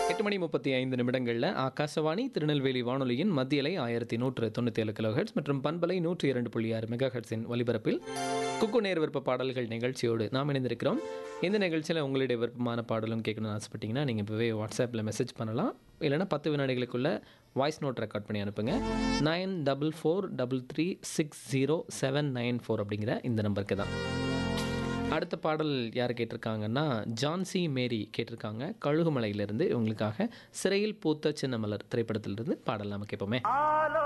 எட்டு மணி முப்பத்தி ஐந்து நிமிடங்களில் ஆகாசவாணி திருநெல்வேலி வானொலியின் மத்தியலை ஆயிரத்தி நூற்று தொண்ணூற்றி ஏழு கிலோஹெட்ஸ் மற்றும் பண்பலை நூற்றி இரண்டு புள்ளி ஆறு மெகா ஹெட்ஸின் ஒலிபரப்பில் குக்கு நேர் விருப்ப பாடல்கள் நிகழ்ச்சியோடு நாம் இணைந்திருக்கிறோம் இந்த நிகழ்ச்சியில் உங்களுடைய விருப்பமான பாடலும் கேட்கணும்னு ஆசைப்பட்டீங்கன்னா நீங்கள் இப்போவே வாட்ஸ்அப்பில் மெசேஜ் பண்ணலாம் இல்லைனா பத்து வினாடிகளுக்குள்ள வாய்ஸ் நோட் ரெக்கார்ட் பண்ணி அனுப்புங்க nine double four double three six zero seven nine four அப்படிங்கிற இந்த நம்பருக்கு தான் அடுத்த பாடல் யார் கேட்டிருக்காங்கன்னா ஜான்சி மேரி கேட்டிருக்காங்க கழுகுமலையிலிருந்து இவங்களுக்காக சிறையில் பூத்த சின்ன மலர் திரைப்படத்திலிருந்து பாடல் நாம கேட்போமே ஆலோ